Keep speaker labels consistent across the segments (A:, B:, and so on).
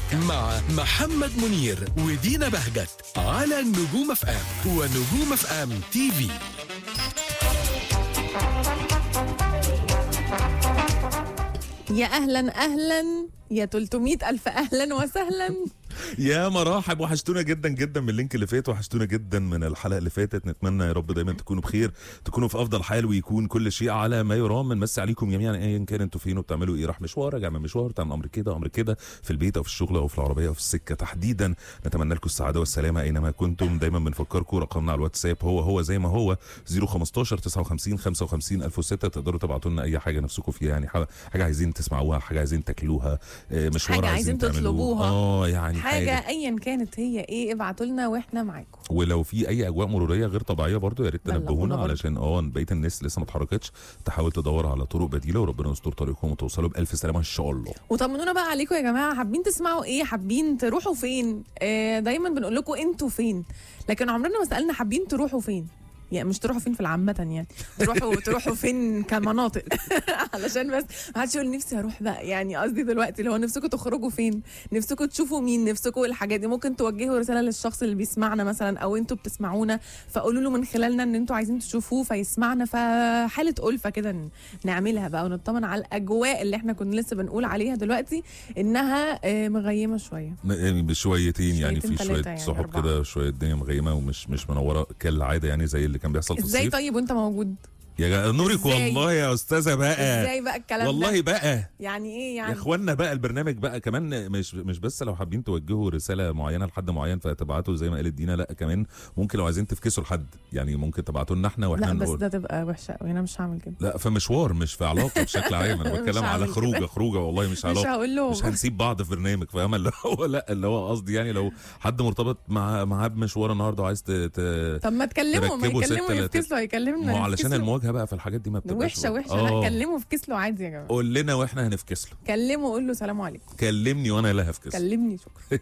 A: مع محمد منير ودينا بهجت على نجوم اف ام ونجوم اف ام تي في
B: يا اهلا اهلا يا 300 الف اهلا وسهلا
C: يا مراحب وحشتونا جدا جدا من اللينك اللي فات وحشتونا جدا من الحلقه اللي فاتت نتمنى يا رب دايما تكونوا بخير تكونوا في افضل حال ويكون كل شيء على ما يرام بنمسي عليكم جميعا ايا كان انتوا فين وبتعملوا ايه راح مشوار راجع من مشوار تعمل امر كده امر كده في البيت او في الشغل او في العربيه او في السكه تحديدا نتمنى لكم السعاده والسلامه اينما كنتم دايما بنفكركم رقمنا على الواتساب هو هو زي ما هو 015 59 55 1006 تقدروا تبعتوا لنا اي حاجه نفسكم فيها يعني حاجه عايزين تسمعوها حاجه عايزين تاكلوها آه، مشوار
B: حاجة
C: عايزين
B: عايزين
C: تعملوه.
B: تطلبوها.
C: اه يعني
B: حاجه ايا كانت هي ايه ابعتوا لنا واحنا معاكم
C: ولو في اي اجواء مروريه غير طبيعيه برضو يا ريت
B: بلغونا
C: تنبهونا
B: برضو.
C: علشان اه بقيه الناس لسه ما اتحركتش تحاول تدور على طرق بديله وربنا يستر طريقكم وتوصلوا بالف سلامه ان شاء الله
B: وطمنونا بقى عليكم يا جماعه حابين تسمعوا ايه حابين تروحوا فين آه دايما بنقول لكم انتوا فين لكن عمرنا ما سالنا حابين تروحوا فين يعني مش تروحوا فين في العامة يعني تروحوا تروحوا فين كمناطق علشان بس ما حدش يقول نفسي اروح بقى يعني قصدي دلوقتي اللي هو نفسكم تخرجوا فين نفسكم تشوفوا مين نفسكم الحاجات دي ممكن توجهوا رسالة للشخص اللي بيسمعنا مثلا او انتوا بتسمعونا فقولوا له من خلالنا ان انتوا عايزين تشوفوه فيسمعنا فحالة ألفة كده ن- نعملها بقى ونطمن على الاجواء اللي احنا كنا لسه بنقول عليها دلوقتي انها آه، مغيمة شوية
C: م- يعني بشويتين يعني
B: شويتين
C: في
B: تلاتة
C: شويه
B: يعني
C: سحب
B: أربعة.
C: كده شويه الدنيا مغيمه ومش مش منوره كالعاده يعني زي اللي كان بيحصل في
B: ازاي
C: الصيف
B: طيب وانت موجود
C: يا جا- نورك
B: إزاي؟
C: والله يا استاذه بقى
B: ازاي بقى الكلام
C: والله
B: ده
C: بقى
B: يعني ايه
C: يا
B: يعني
C: اخوانا بقى البرنامج بقى كمان مش مش بس لو حابين توجهوا رساله معينه لحد معين فتبعتوا زي ما قالت دينا لا كمان ممكن لو عايزين تفكسوا لحد يعني ممكن تبعتوا لنا احنا واحنا
B: لا بس
C: نقول
B: ده تبقى وحشه قوي انا مش هعمل كده
C: لا في مشوار مش في علاقه بشكل عام انا
B: مش
C: بتكلم على
B: هعمل
C: خروجه
B: كده.
C: خروجه والله مش
B: مش
C: علاقه
B: هقول له
C: مش هنسيب بعض في برنامج فاهمه اللي هو لا اللي هو قصدي يعني لو حد مرتبط مع معاه بمشوار النهارده وعايز ت... ت...
B: طب ما تكلمه ما
C: تركبوا
B: يكلمه
C: ستة لا
B: يفكسله هيكلمنا
C: ما هو علشان
B: نفكسله.
C: المواجهه بقى في الحاجات دي ما
B: ده
C: بتبقاش
B: وحشه وحشه
C: آه.
B: لا كلمه فكسله عادي يا جماعه
C: قول لنا واحنا هنفكس له
B: كلمه قول له سلام عليكم
C: كلمني وانا لا هفكس
B: كلمني شكرا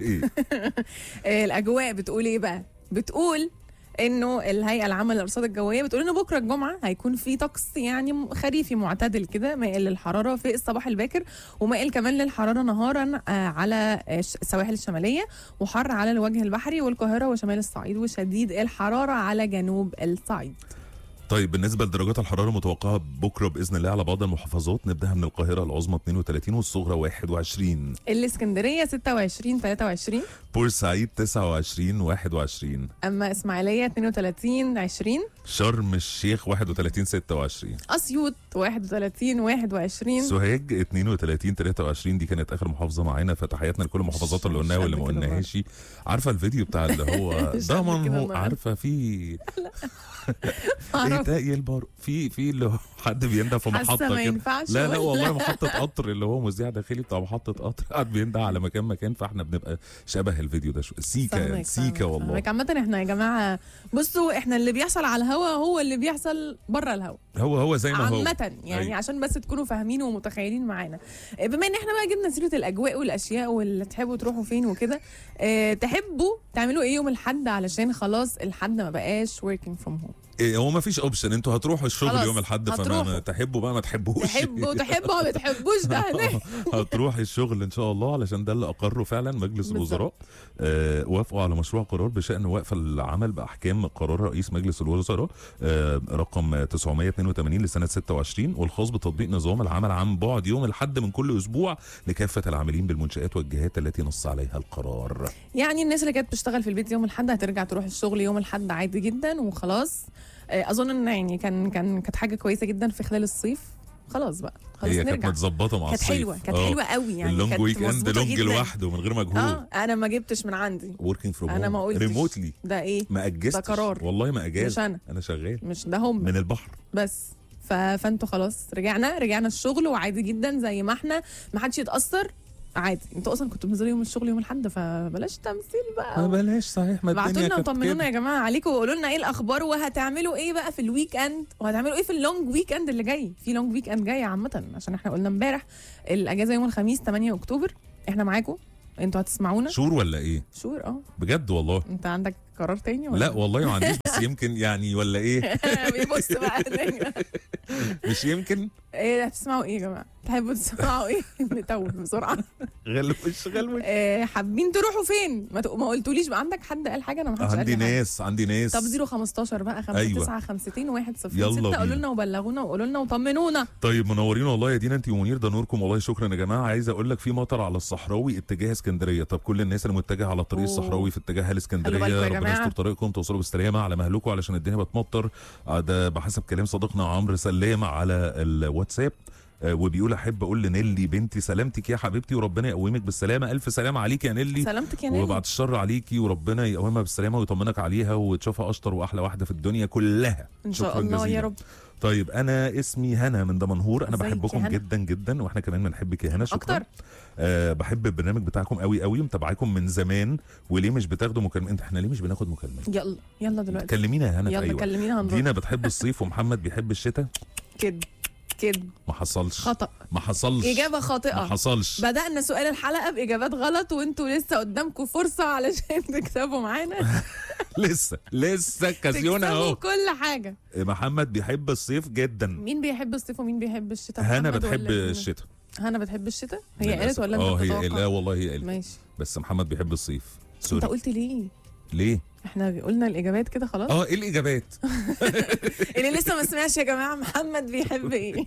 B: آه، الاجواء بتقول ايه بقى بتقول انه الهيئه العامه للارصاد الجويه بتقول انه بكره الجمعه هيكون في طقس يعني خريفي معتدل كده مائل للحراره في الصباح الباكر ومائل كمان للحراره نهارا آه، على آه، ش- السواحل الشماليه وحر على الوجه البحري والقاهره وشمال الصعيد وشديد الحراره على جنوب الصعيد
C: طيب بالنسبه لدرجات الحراره المتوقعه بكره باذن الله على بعض المحافظات نبداها من القاهره العظمى 32 والصغرى 21
B: الاسكندريه 26 23
C: بورسعيد 29 21
B: اما اسماعيليه 32 20
C: شرم الشيخ 31 26
B: اسيوط 31 21
C: سوهاج 32 23 دي كانت اخر محافظه معانا فتحياتنا لكل المحافظات اللي
B: مش
C: قلناها واللي ما
B: قد كده
C: قلناهاش عارفه الفيديو بتاع اللي هو
B: مش
C: ده
B: قد
C: من
B: كده
C: هو
B: النهاردة.
C: عارفه في ايه
B: معرفش.
C: ده البار في في اللي هو حد بينده في
B: حاسه
C: محطه
B: ما
C: كده
B: ينفعش
C: لا لا
B: ولا-
C: والله محطة قطر اللي هو مذيع داخلي بتاع محطة قطر قاعد بينده على مكان مكان فاحنا بنبقى شبه الفيديو ده شو سيكا يعني
B: فاهمك-
C: سيكا
B: فاهمك-
C: والله
B: فاهمك. عامة احنا يا جماعة بصوا احنا اللي بيحصل على الهوا هو اللي بيحصل بره الهوا
C: هو هو زي ما هو
B: عامة يعني
C: أيوة.
B: عشان بس تكونوا فاهمين ومتخيلين معانا بما ان احنا بقى جبنا سيرة الاجواء والاشياء واللي تحبوا تروحوا فين وكده اه تحبوا تعملوا ايه يوم الاحد علشان خلاص الحد ما بقاش working from home
C: إيه هو ما فيش اوبشن انتوا هتروحوا الشغل
B: خلاص،
C: يوم الاحد فما
B: هتروحوا.
C: ما تحبوا بقى ما تحبوش
B: تحبوا تحبوا ما بتحبوش ده هناك
C: هتروح الشغل ان شاء الله علشان ده اللي اقره فعلا مجلس
B: بالظبط.
C: الوزراء آه وافقوا على مشروع قرار بشان وقف العمل باحكام قرار رئيس مجلس الوزراء آه رقم 982 لسنه 26 والخاص بتطبيق نظام العمل عن بعد يوم الاحد من كل اسبوع لكافه العاملين بالمنشات والجهات التي نص عليها القرار
B: يعني الناس اللي كانت بتشتغل في البيت يوم الاحد هترجع تروح الشغل يوم الاحد عادي جدا وخلاص آه، اظن ان يعني كان كان كانت حاجه كويسه جدا في خلال الصيف خلاص بقى خلاص
C: هي كانت
B: نرجع
C: متظبطه مع
B: كانت
C: الصيف
B: حلوه كانت
C: آه.
B: حلوه قوي يعني
C: اللونج
B: كانت
C: ويك اند
B: مظبوطة
C: لونج
B: جداً.
C: لوحده من غير مجهود
B: اه انا ما جبتش من عندي
C: وركينج فروم
B: انا ما قلتش
C: ريموتلي
B: ده ايه
C: ما اجزتش
B: ده قرار.
C: والله ما اجاز
B: مش انا
C: انا شغال
B: مش ده هم
C: من البحر
B: بس ف... فانتوا خلاص رجعنا رجعنا الشغل وعادي جدا زي ما احنا ما حدش يتاثر عادي انتوا اصلا كنتوا بتنزلوا يوم الشغل يوم الاحد فبلاش تمثيل بقى
C: ما بلاش صحيح ما
B: ابعتوا
C: الدنيا
B: لنا
C: كانت
B: وطمنونا
C: كده.
B: يا جماعه عليكم وقولوا لنا ايه الاخبار وهتعملوا ايه بقى في الويك اند وهتعملوا ايه في اللونج ويك اند اللي جاي في لونج ويك اند جاي عامه عشان احنا قلنا امبارح الاجازه يوم الخميس 8 اكتوبر احنا معاكم انتوا هتسمعونا
C: شور ولا ايه
B: شور اه
C: بجد والله
B: انت عندك قرار تاني ولا
C: لا والله ما عنديش بس يمكن يعني ولا ايه
B: بيبص بقى
C: مش يمكن
B: ايه هتسمعوا ايه يا جماعه تحبوا تسمعوا ايه نتوه بسرعه
C: غلوش غلوش
B: آه حابين تروحوا فين ما, تق- ما قلتوليش بقى عندك حد قال حاجه انا ما حدش قال
C: عندي
B: لي حاجة.
C: ناس عندي ناس
B: طب 015 بقى 5
C: أيوة.
B: 9 50 1 0
C: يلا
B: 6
C: بينا.
B: قولوا لنا وبلغونا وقولوا لنا وطمنونا
C: طيب منورين والله يا دينا انت ومنير ده نوركم والله شكرا يا جماعه عايز اقول لك في مطر على الصحراوي اتجاه اسكندريه طب كل الناس اللي متجهه على الطريق
B: أوه.
C: الصحراوي في اتجاه
B: خلوا
C: الاسكندريه
B: بالكم يا
C: ربنا
B: جماعة.
C: يستر طريقكم توصلوا بالسلامه على مهلكم علشان الدنيا بتمطر آه، ده بحسب كلام صديقنا عمرو سلام على الواتساب آه، وبيقول احب اقول لنيلي بنتي سلامتك يا حبيبتي وربنا يقومك بالسلامه الف سلامه عليك يا نيلي
B: سلامتك يا نيلي
C: وبعد الشر عليكي وربنا يقومها بالسلامه ويطمنك عليها وتشوفها اشطر واحلى واحده في الدنيا كلها
B: ان شاء
C: شكراً
B: الله يا
C: جزيلاً.
B: رب
C: طيب انا اسمي هنا من دمنهور انا
B: ازيك يا
C: بحبكم
B: هنا؟
C: جدا جدا واحنا كمان بنحبك يا هنا شكرا
B: اكتر
C: آه بحب البرنامج بتاعكم قوي قوي متابعاكم من زمان وليه مش بتاخدوا مكالمات احنا ليه مش بناخد مكالمات
B: يلا يلا دلوقتي
C: كلمينا يا هنا في
B: يلا
C: اي وقت
B: كلمينا هنرد
C: دينا بتحب الصيف ومحمد بيحب الشتاء
B: كده كده
C: ما حصلش
B: خطا
C: ما حصلش
B: اجابه
C: ما
B: خاطئه
C: حصلش
B: بدأنا سؤال الحلقة بإجابات غلط وانتوا لسه قدامكم فرصة علشان تكسبوا معانا
C: لسه لسه كازيونا
B: تكسبوا
C: اهو
B: كل حاجة
C: محمد بيحب الصيف جدا
B: مين بيحب الصيف ومين بيحب الشتاء
C: هنا
B: محمد
C: بتحب
B: ولا مين؟
C: الشتاء
B: هنا بتحب الشتاء هي قالت
C: للأسف.
B: ولا انت
C: اه هي
B: بتتوقع؟
C: لا والله هي قالت
B: ماشي
C: بس محمد بيحب الصيف
B: انت
C: سوري
B: قلت ليه
C: ليه
B: احنا قلنا الاجابات كده خلاص
C: اه ايه الاجابات
B: اللي لسه ما سمعش يا جماعه محمد بيحب ايه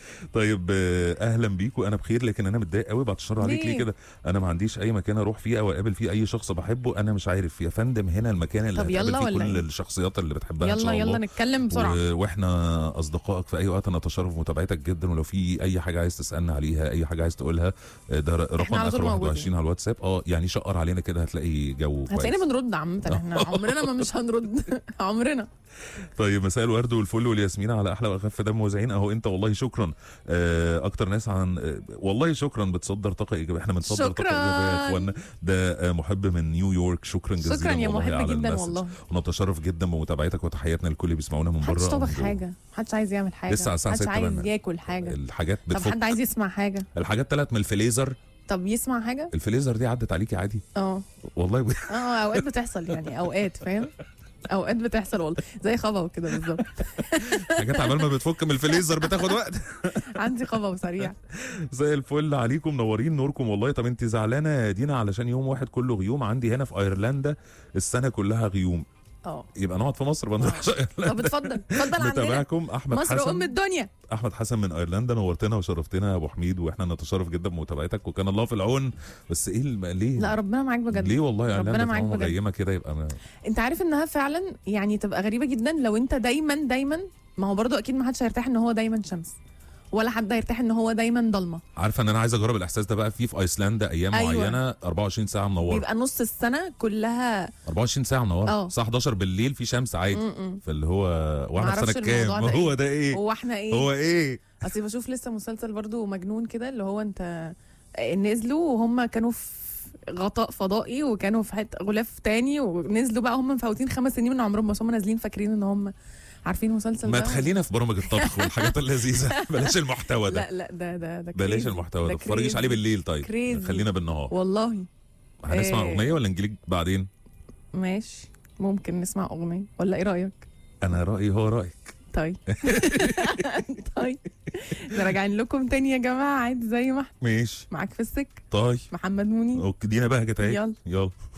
C: طيب آه، اهلا بيك وانا بخير لكن انا متضايق قوي بعد الشر عليك
B: ليه؟
C: ليه كده انا ما عنديش اي مكان اروح فيه او اقابل فيه اي شخص بحبه انا مش عارف يا فندم هنا المكان اللي
B: طب
C: هتقابل
B: يلا
C: فيه
B: ولا
C: كل
B: إيه؟
C: الشخصيات اللي بتحبها ان
B: يلا
C: شاء
B: يلا
C: الله
B: نتكلم بسرعه
C: و- واحنا اصدقائك في اي وقت نتشرف بمتابعتك جدا ولو في اي حاجه عايز تسالنا عليها اي حاجه عايز تقولها آه، ده رقم
B: على طول
C: اخر
B: موجودين.
C: 21 على الواتساب اه يعني شقر علينا كده هتلاقي جو
B: هتلاقينا
C: كويس
B: بنرد عامه احنا عمرنا ما مش هنرد عمرنا
C: طيب مساء الورد والفل والياسمين على احلى واخف دم موزعين اهو انت والله شكرا آه، اكتر ناس عن آه، والله شكرا بتصدر طاقه ايجابيه احنا بنصدر طاقه
B: شكراً.
C: ايجابيه يا اخوانا ده آه، محب من نيويورك شكرا جزيلا
B: شكرا يا
C: والله
B: محب
C: على
B: جدا
C: المسج.
B: والله
C: ونتشرف جدا بمتابعتك وتحياتنا للكل اللي بيسمعونا من بره
B: محدش
C: أو
B: طبخ
C: من جوه.
B: حاجه محدش عايز يعمل حاجه
C: لسه على الساعة
B: محدش
C: 6
B: عايز
C: بقى.
B: ياكل حاجه
C: الحاجات
B: طب
C: بتفك
B: حد عايز يسمع حاجه
C: الحاجات طلعت من الفليزر
B: طب يسمع حاجه
C: الفليزر دي عدت عليكي عادي
B: اه
C: والله ب...
B: اه اوقات بتحصل يعني اوقات فاهم اوقات بتحصل والله زي خبا كده بالظبط
C: حاجات عبال ما بتفك من الفليزر بتاخد وقت
B: عندي خبا سريع
C: زي الفل عليكم منورين نوركم والله طب انت زعلانه يا دينا علشان يوم واحد كله غيوم عندي هنا في ايرلندا السنه كلها غيوم
B: اه
C: يبقى نقعد في مصر ما نروحش ايرلندا
B: طب اتفضل اتفضل عندنا
C: متابعكم احمد
B: مصر ام
C: حسن
B: الدنيا
C: احمد حسن من ايرلندا نورتنا وشرفتنا يا ابو حميد واحنا نتشرف جدا بمتابعتك وكان الله في العون بس ايه الم... ليه
B: لا ربنا معاك بجد
C: ليه والله
B: ربنا
C: ايرلندا
B: معاك
C: طالما
B: بجد.
C: مغيمه كده يبقى ما...
B: انت عارف انها فعلا يعني تبقى غريبه جدا لو انت دايما دايما ما هو برضو اكيد ما حدش هيرتاح ان هو دايما شمس ولا حد هيرتاح ان هو دايما ضلمه
C: عارفه ان انا عايز اجرب الاحساس ده بقى في في ايسلندا ايام
B: أيوة.
C: معينه 24 ساعه منوره
B: بيبقى نص السنه كلها
C: 24 ساعه منوره
B: اه.
C: الساعه 11 بالليل في شمس عادي
B: م-م.
C: فاللي هو واحنا في
B: معرفش
C: سنه كام
B: الموضوع ده
C: هو
B: ايه.
C: ده ايه
B: هو احنا ايه
C: هو ايه
B: اصل بشوف لسه مسلسل برضو مجنون كده اللي هو انت نزلوا وهم كانوا في غطاء فضائي وكانوا في حته غلاف تاني ونزلوا بقى هم مفوتين خمس سنين من عمرهم بس هم نازلين فاكرين ان هم عارفين المسلسل
C: ما
B: ده
C: تخلينا في برامج الطبخ والحاجات اللذيذه بلاش المحتوى ده
B: لا لا ده ده ده
C: بلاش
B: crazy.
C: المحتوى ده
B: ده
C: ما تتفرجيش عليه
B: crazy.
C: بالليل طيب
B: crazy.
C: خلينا بالنهار
B: والله
C: هنسمع
B: إيه.
C: اغنيه ولا نجيلك بعدين
B: ماشي ممكن نسمع اغنيه ولا ايه رايك
C: انا رايي هو رايك
B: طيب طيب ده راجعين لكم تاني يا جماعه عادي زي ما احنا
C: ماشي
B: معاك في السك
C: طيب
B: محمد منير
C: اوكي دينا بهجت اهي
B: يلا.
C: يلا